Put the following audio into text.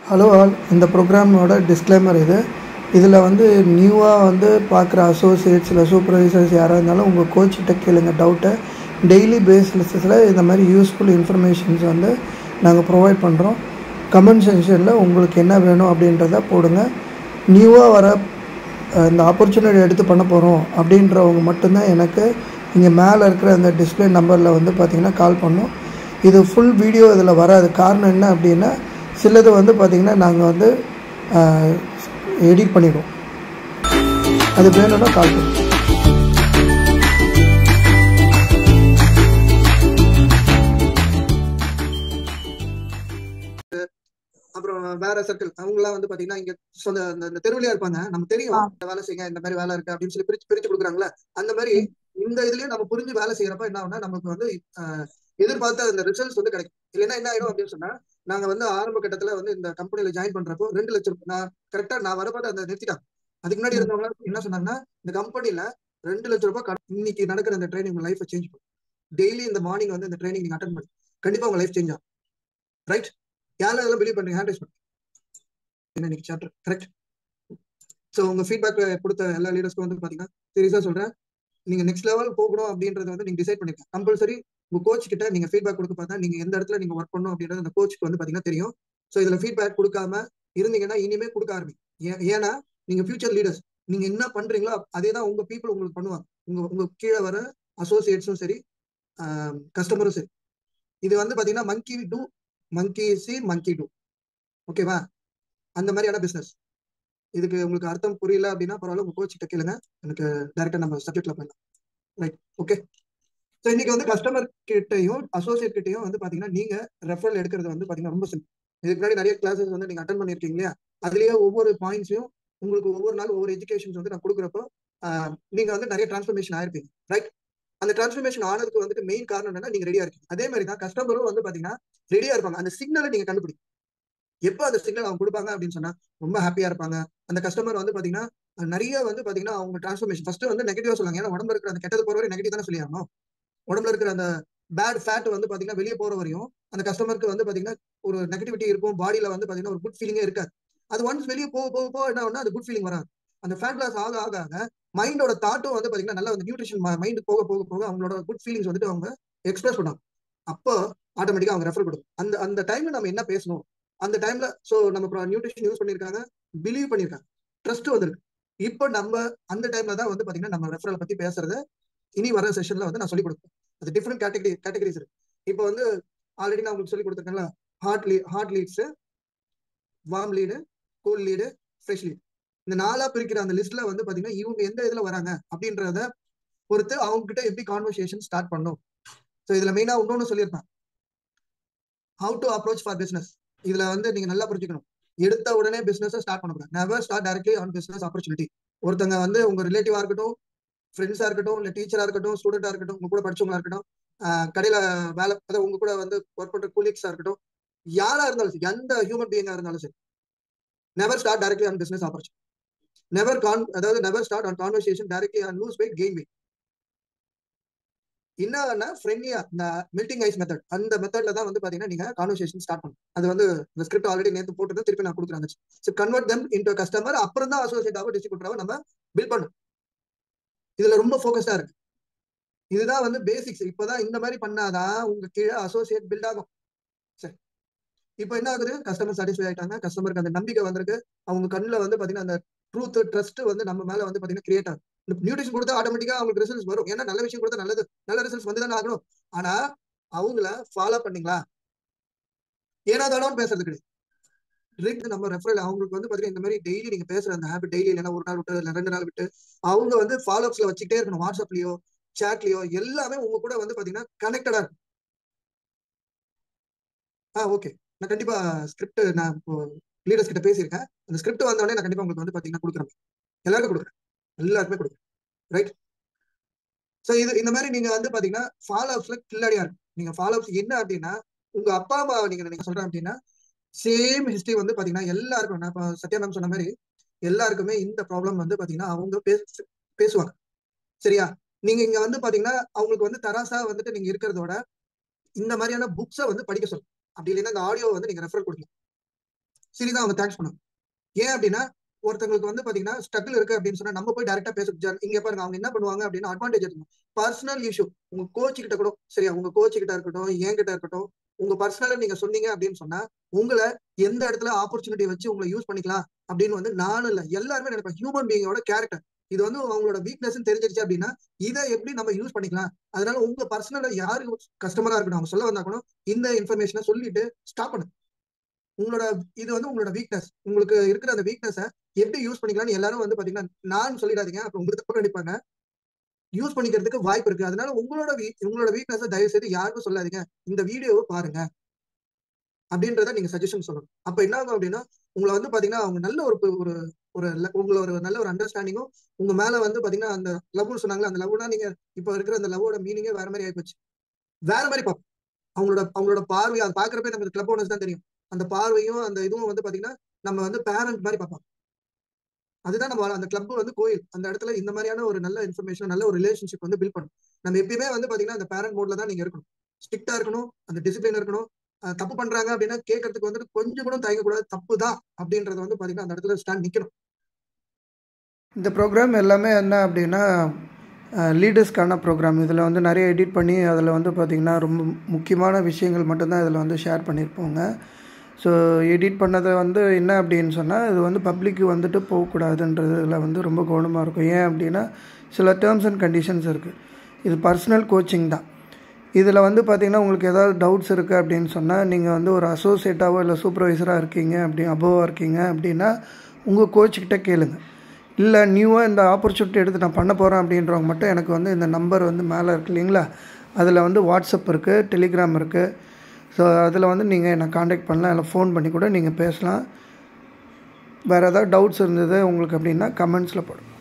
hello all இந்த ப்ரோக்ராமோட disclaimer இது இதில் வந்து நியூவாக வந்து பார்க்குற அசோசியேட்ஸ் இல்லை சூப்பர்வைசர்ஸ் யாராக இருந்தாலும் உங்கள் கோச்சிட்ட கேளுங்க டவுட்டை டெய்லி பேசிஸில் இந்த மாதிரி யூஸ்ஃபுல் இன்ஃபர்மேஷன்ஸ் வந்து நாங்கள் ப்ரொவைட் பண்ணுறோம் கமெண்ட் செக்ஷனில் உங்களுக்கு என்ன வேணும் அப்படின்றத போடுங்க நியூவாக வர அஹ், இந்த ஆப்பர்ச்சுனிட்டி எடுத்து பண்ண போகிறோம் அப்படின்றவங்க மட்டும்தான் எனக்கு இங்கே மேலே இருக்கிற அந்த டிஸ்பிளே நம்பரில் வந்து பார்த்திங்கன்னா கால் பண்ணோம் இது ஃபுல் வீடியோ இதில் வராது காரணம் என்ன அப்படின்னா சிலது வந்து பார்த்திங்கன்னா நாங்கள் வந்து எடிட் பண்ணிடுவோம் அது வேணும்னா கால் பண்ணுவோம் அப்புறம் வேற சர்க்கிள் அவங்கலாம் வந்து பாத்தீங்கன்னா இங்க சொந்த அந்த இந்த தெருவிலேயே இருப்பாங்க நம்ம தெரியும் இந்த வேலை செய்யுங்க இந்த மாதிரி வேலை இருக்கு அப்படின்னு சொல்லி பிரிச்சு பிரிச்சு கொடுக்குறாங்களே அந்த மாதிரி இந்த இதுலயும் நம்ம புரிஞ்சு வேலை செய்யறப்ப என்ன ஆகும்னா நமக்கு வந்து ஆஹ், எதிர்பார்த்த அந்த ரிசல்ட்ஸ் வந்து கிடைக்கும் இல்லைன்னா என்ன ஆயிடும் அப்படின்னு சொன்னா நாங்க வந்து ஆரம்ப கட்டத்துல வந்து இந்த கம்பெனில ஜாயின் பண்றப்போ ரெண்டு லட்சம் ரூபாய் நான் கரெக்டா நான் வரப்போ அந்த நிறுத்திட்டாங்க அதுக்கு முன்னாடி இருந்தவங்க என்ன சொன்னாங்கன்னா இந்த கம்பெனில ரெண்டு லட்சம் ரூபாய் கடன் இன்னைக்கு நடக்கிற இந்த ட்ரைனிங் உங்க லைஃப் சேஞ்ச் பண்ணும் டெய்லி இந்த மார்னிங் வந்து இந்த ட்ரைனிங் நீங்க அட்டன் பண்ணி கண்டிப்பா உங்க லைஃப் சேஞ்ச் ஆகும் ரைட் யாரும் அதெல்லாம் பிலீவ் பண்றீங்க ஹேண்ட் ரைஸ் பண்ணுங்க என்ன இன்னைக்கு சாப்டர் கரெக்ட் ஸோ உங்க ஃபீட்பேக் கொடுத்த எல்லா லீடர்ஸ்க்கும் வந்து பாத்தீங்கன்னா சீரியஸா சொல்றேன் நீங்க நெக்ஸ்ட் லெவல் போகணும் அப்படின்றத வந்து நீங்க டிசைட் பண்ணிருக்கீங்க கம்பல்சரி உங்க கோச் கிட்ட நீங்க ஃபீட்பேக் கொடுக்க பார்த்தா நீங்க எந்த இடத்துல நீங்க ஒர்க் பண்ணணும் அப்படின்றது அந்த கோச்சுக்கு வந்து பாத்தீங்கன்னா தெரியும் ஸோ இதுல ஃபீட்பேக் கொடுக்காம இருந்தீங்கன்னா இனிமே கொடுக்க ஆரம்பிங்க ஏ- ஏன்னா நீங்க ஃபியூச்சர் லீடர்ஸ் நீங்க என்ன பண்றீங்களோ அதே தான் உங்க பீப்புள் உங்களுக்கு பண்ணுவாங்க உங்க உங்க கீழே வர அசோசியேட்ஸும் சரி கஸ்டமரும் சரி இது வந்து பாத்தீங்கன்னா monkey to monkey see monkey do ஓகேவா அந்த மாதிரியான பிசினஸ் இதுக்கு உங்களுக்கு அர்த்தம் புரியல அப்படின்னா பரவாயில்ல உங்க கோச் கிட்ட கேளுங்க எனக்கு டைரக்டா நம்ம சப்ஜெக்ட்ல போயிடலாம் ரைட் ஓகே ஸோ இன்னைக்கு வந்து கஸ்டமர் கிட்டையும் அசோசியேட் கிட்டையும் வந்து பாத்தீங்கன்னா நீங்க ரெஃபரல் எடுக்கிறது வந்து பாத்தீங்கன்னா ரொம்ப சிம்பிள் இதுக்கு முன்னாடி நிறைய கிளாஸஸ் வந்து நீங்க அட்டன் பண்ணிருக்கீங்க இல்லையா அதுலயே ஒவ்வொரு பாயிண்ட்ஸையும் உங்களுக்கு ஒவ்வொரு நாள் ஒவ்வொரு எஜுகேஷன்ஸ் வந்து நான் கொடுக்குறப்போ ஆஹ், நீங்க வந்து நிறைய டிரான்ஸ்ஃபர்மேஷன் ஆயிருப்பீங்க ரைட் அந்த டிரான்ஸ்ஃபர்மேஷன் ஆனதுக்கு வந்துட்டு மெயின் காரணம் என்னன்னா நீங்க ரெடியா இருக்கீங்க அதே மாதிரி தான் கஸ்டமரும் வந்து பாத்தீங்கன்னா ரெடியா இருப்பாங்க அந்த சிக்னலை நீங்க கண்டுபிடிங்க எப்போ அந்த சிக்னல் அவங்க கொடுப்பாங்க அப்படின்னு சொன்னா ரொம்ப ஹாப்பியா இருப்பாங்க அந்த கஸ்டமர் வந்து பாத்தீங்கன்னா அஹ் நிறைய வந்து பாத்தீங்கன்னா அவங்க டிரான்ஸ்ஃபர்மேஷன் ஃபர்ஸ்ட் வந்து நெகட்டிவா சொல்லுவாங்க ஏன்னா உடம்புல இருக்கிற அந்த கெட்டது போற வரை நெகட்டிவ் தானே சொல்லி ஆகணும் உடம்புல இருக்கிற அந்த பேட் ஃபேட் வந்து பாத்தீங்கன்னா வெளியே போற வரையும் அந்த கஸ்டமருக்கு வந்து பாத்தீங்கன்னா ஒரு நெகட்டிவிட்டி இருக்கும் பாடியில வந்து பாத்தீங்கன்னா ஒரு குட் ஃபீலிங்கே இருக்காது அது ஒன்ஸ் வெளியே போக போக போக என்ன ஆகும்னா அது குட் ஃபீலிங் வராது அந்த ஃபேட் லாஸ் ஆக ஆக ஆக மைண்டோட தாட்டும் வந்து பாத்தீங்கன்னா நல்ல வந்து நியூட்ரிஷன் மைண்ட் போக போக போக அவங்களோட குட் ஃபீலிங்ஸ் வந்துட்டு அவங்க எக்ஸ்பிரஸ் பண்ணுவாங்க அப்போ ஆட்டோமேட்டிக்கா அவங்க ரெஃபர் கொடுக்கும் அந்த அந்த டைம்ல நம்ம என்ன பேசணும் அந்த டைம்ல சோ நம்ம நியூட்ரிஷன் யூஸ் பண்ணிருக்காங்க பிலீவ் பண்ணிருக்காங்க ட்ரஸ்ட் வந்திருக்கு இப்போ நம்ம அந்த டைம்ல தான் வந்து பாத்தீங்கன்னா நம்ம ரெஃபரல் பத்தி பேசுறத இனி வர செஷன்ல வந்து நான் சொல்லி கொடுப்பேன் அது டிஃப்ரெண்ட் கேட்டகரி கேட்டகரிஸ் இருக்கு இப்போ வந்து ஆல்ரெடி நான் உங்களுக்கு சொல்லி கொடுத்துருக்கேன்ல hot lead hot leads warm lead cool lead fresh lead இந்த நாலா பிரிக்கிற அந்த லிஸ்ட்ல வந்து பாத்தீங்கன்னா இவங்க எந்த இதுல வராங்க அப்படின்றத பொறுத்து அவங்க கிட்ட எப்படி கான்வர்சேஷன் ஸ்டார்ட் பண்ணும் ஸோ இதுல மெயினா இன்னொன்னு சொல்லியிருப்பேன் how to approach for business இதுல வந்து நீங்க நல்லா புரிஞ்சுக்கணும் எடுத்த உடனே பிசினஸ் ஸ்டார்ட் பண்ணக்கூடாது never start directly on business opportunity ஒருத்தங்க வந்து உங்க ரிலேட்டிவா இருக்கட்டும் ஃப்ரெண்ட்ஸா இருக்கட்டும் இல்ல டீச்சரா இருக்கட்டும் ஸ்டூடெண்டா இருக்கட்டும் உங்க கூட படிச்சவங்களா இருக்கட்டும் ஆஹ் கடையில வேலை அதாவது உங்க கூட வந்து ஒர்க் பண்ற கூலிக்ஸா இருக்கட்டும் யாரா இருந்தாலும் சரி எந்த ஹியூமன் பீயிங்கா இருந்தாலும் சரி never start directly on business opportunity never con அதாவது never start on conversation directly on lose weight gain weight என்னன்னா ஃப்ரெண்ட்லியா இந்த மில்டிங் ஐஸ் மெத்தட் அந்த மெத்தட்ல தான் வந்து பாத்தீங்கன்னா நீங்க கான்வர்சேஷன் ஸ்டார்ட் பண்ணணும் அது வந்து இந்த ஸ்கிரிப்ட் ஆல்ரெடி நேத்து போட்டு திருப்பி நான் கொடுக்குறேன் so convert them into customer அப்புறம் தான் அசோசியேட்டாவோ டிஸ்ட்ரிபியூட்டராவோ நம்ம பில் பண்ணணும் இதுல ரொம்ப ஃபோக்கஸ்டா இருக்கு இதுதான் வந்து பேசிக்ஸ் இப்பதான் இந்த மாதிரி பண்ணாதான் உங்க கீழே அசோசியேட் பில்ட் ஆகும் சரி இப்போ என்ன ஆகுது கஸ்டமர் சாட்டிஸ்ஃபை ஆயிட்டாங்க கஸ்டமருக்கு அந்த நம்பிக்கை வந்திருக்கு அவங்க கண்ணுல வந்து பாத்தீங்கன்னா அந்த ட்ரூத் ட்ரஸ்ட் வந்து நம்ம மேல வந்து பாத்தீங்கன்னா கிரியேட் ஆகும் நியூட்ரிஷன் கொடுத்தா ஆட்டோமேட்டிக்கா அவங்களுக்கு ரிசல்ட்ஸ் வரும் ஏன்னா நல்ல விஷயம் கொடுத்தா நல்லது நல்ல ரிசல்ட்ஸ் வந்து தானே ஆகணும் ஆனா அவங்கள ஃபாலோ பண்ணீங்களா ஏன்னா தானோன்னு பேசுறது கிடையாது direct நம்ம ரெஃபரல் அவங்களுக்கு வந்து பாத்தீங்கன்னா இந்த மாதிரி டெய்லி நீங்க பேசுற அந்த ஹேபிட் டெய்லி இல்லைன்னா ஒரு நாள் விட்டு இல்லை ரெண்டு நாள் விட்டு அவங்க வந்து ஃபாலோ அப்ஸ்ல வச்சுக்கிட்டே இருக்கணும் வாட்ஸ்அப்லயோ சாட்லயோ எல்லாமே உங்க கூட வந்து பாத்தீங்கன்னா கனெக்டடா இருக்கும் ஆ ஓகே நான் கண்டிப்பா ஸ்கிரிப்ட் நான் இப்போ லீடர்ஸ் கிட்ட பேசியிருக்கேன் அந்த ஸ்கிரிப்ட் வந்த உடனே நான் கண்டிப்பா உங்களுக்கு வந்து பாத்தீங்கன்னா கொடுக்குறேன் எல்லாருக்கும் கொடுக்குறேன் எல்லாருக்குமே கொடுக்குறேன் ரைட் ஸோ இது இந்த மாதிரி நீங்க வந்து பாத்தீங்கன்னா ஃபாலோ அப்ஸ்ல கில்லாடியா இருக்கும் நீங்க ஃபாலோ அப்ஸ் என்ன அப்படின்னா உங்க அப்பா அம்மா நீங்க நீங்க சொல்றேன் அப்படின்னா சேம் ஹிஸ்டரி வந்து பாத்தீங்கன்னா எல்லாருக்கும் நான் இப்போ சத்யா மேம் சொன்ன மாதிரி எல்லாருக்குமே இந்த ப்ராப்ளம் வந்து பாத்தீங்கன்னா அவங்க பேச பேசுவாங்க சரியா நீங்க இங்க வந்து பாத்தீங்கன்னா அவங்களுக்கு வந்து தராசா வந்துட்டு நீங்க இருக்கிறதோட இந்த மாதிரியான புக்ஸை வந்து படிக்க சொல்லணும் அப்படி இல்லைன்னா இந்த ஆடியோ வந்து நீங்க ரெஃபர் கொடுக்கலாம் சிரி தான் அவங்க தேங்க்ஸ் பண்ணுவாங்க ஏன் அப்படின்னா ஒருத்தங்களுக்கு வந்து பாத்தீங்கன்னா ஸ்ட்ரகிள் இருக்கு அப்படின்னு சொன்னா நம்ம போய் டேரக்டா பேச இங்க பாருங்க அவங்க என்ன பண்ணுவாங்க அப்படின்னா அட்வான்டேஜ் இருக்கும் பர்சனல் இஷ்யூ உங்க கோச்சு கிட்ட கூட சரியா உங்க கோச்சு கிட்ட இருக்கட்டும் என் கிட்ட இருக்கட்டும் உங்க பர்சனலா நீங்க சொன்னீங்க அப்படின்னு சொன்னா உங்களை எந்த இடத்துல ஆப்பர்ச்சுனிட்டி வச்சு உங்களை யூஸ் பண்ணிக்கலாம் அப்படின்னு வந்து நானும் இல்ல எல்லாருமே நினைப்பேன் ஹியூமன் பீங்கோட கேரக்டர் இது வந்து அவங்களோட வீக்னஸ் தெரிஞ்சிருச்சு அப்படின்னா இதை எப்படி நம்ம யூஸ் பண்ணிக்கலாம் அதனால உங்க பர்சனலா யாரு கஸ்டமரா இருக்கட்டும் அவங்க சொல்ல வந்தா கூட இந்த இன்ஃபர்மேஷனை சொல்லிட்டு ஸ்டாப் பண்ணு உங்களோட இது வந்து உங்களோட வீக்னஸ் உங்களுக்கு இருக்கிற அந்த வீக்னஸை எப்படி யூஸ் பண்ணிக்கலாம்னு எல்லாரும் வந்து பாத்தீங்கன்னா நான் சொல்லிடாதீங்க அப்புறம் உங்களுக்கு தப்பு நினைப்பாங்க யூஸ் பண்ணிக்கிறதுக்கு வாய்ப்பு இருக்கு அதனால உங்களோட உங்களோட வீக்னஸை தயவு செய்து யாருக்கும் சொல்லாதீங்க இந்த வீடியோவை பாருங்க அப்படின்றத நீங்க சஜஷன் சொல்லணும் அப்ப என்ன ஆகும் அப்படின்னா உங்களை வந்து பாத்தீங்கன்னா அவங்க நல்ல ஒரு ஒரு ஒரு உங்களை ஒரு நல்ல ஒரு அண்டர்ஸ்டாண்டிங்கும் உங்க மேல வந்து பாத்தீங்கன்னா அந்த லவ்னு சொன்னாங்களா அந்த லவ்னா நீங்க இப்ப இருக்கிற அந்த லவ்வோட மீனிங்கே வேற மாதிரி ஆயிப்போச்சு வேற மாதிரி பார்ப்போம் அவங்களோட அவங்களோட பார்வை அதை பாக்குறப்ப நமக்கு கிளப் ஓனர்ஸ் தான் தெரியும் அந்த பார்வையும் அந்த இதுவும் வந்து பாத்தீங்கன்னா நம்ம வந்து பேரண்ட் மாதிரி பார்ப்போம் அதுதான் நம்ம அந்த கிளப் வந்து கோயில் அந்த இடத்துல இந்த மாதிரியான ஒரு நல்ல இன்ஃபர்மேஷன் நல்ல ஒரு ரிலேஷன்ஷிப் வந்து பில்ட் பண்ணும் நம்ம எப்பயுமே வந்து பாத்தீங்கன்னா அந்த பேரண்ட் மோட்ல தான் நீங்க இருக்கணும் ஸ்ட்ரிக்டா இருக்கணும் அந்த டிசிப்ளின் இருக்கணும் தப்பு பண்றாங்க அப்படின்னா கேட்கறதுக்கு வந்துட்டு கொஞ்சம் கூட தயங்கக்கூடாது தப்பு தான் அப்படின்றத வந்து பாத்தீங்கன்னா அந்த இடத்துல ஸ்டாண்ட் நிக்கணும் இந்த ப்ரோக்ராம் எல்லாமே என்ன அப்படின்னா லீடர்ஸ்க்கான ப்ரோக்ராம் இதில் வந்து நிறைய எடிட் பண்ணி அதில் வந்து பார்த்திங்கன்னா ரொம்ப முக்கியமான விஷயங்கள் மட்டும்தான் இதில் வந்து ஷேர் பண்ணியிருப்போங்க ஸோ எடிட் பண்ணதை வந்து என்ன அப்படின்னு சொன்னால் இது வந்து பப்ளிக்கு வந்துட்டு போகக்கூடாதுன்றதுல வந்து ரொம்ப கவனமாக இருக்கும் ஏன் அப்படின்னா சில டேர்ம்ஸ் அண்ட் கண்டிஷன்ஸ் இருக்குது இது பர்சனல் கோச்சிங் தான் இதில் வந்து பார்த்திங்கன்னா உங்களுக்கு ஏதாவது டவுட்ஸ் இருக்குது அப்படின்னு சொன்னால் நீங்கள் வந்து ஒரு அசோசியேட்டாவோ இல்லை சூப்பர்வைசராக இருக்கீங்க அப்படி அபோவாக இருக்கீங்க அப்படின்னா உங்கள் கோச்சுக்கிட்ட கேளுங்க இல்லை நியூவாக இந்த ஆப்பர்ச்சுனிட்டி எடுத்து நான் பண்ண போகிறேன் அப்படின்றவங்க மட்டும் எனக்கு வந்து இந்த நம்பர் வந்து மேலே இருக்கு இல்லைங்களா அதில் வந்து வாட்ஸ்அப் இருக்குது டெலிகிராம் இருக்குது ஸோ அதில் வந்து நீங்கள் என்னை காண்டாக்ட் பண்ணலாம் இல்லை ஃபோன் பண்ணி கூட நீங்கள் பேசலாம் வேறு ஏதாவது டவுட்ஸ் இருந்தது உங்களுக்கு அப்படின்னா கமெண்ட்ஸில் போடும்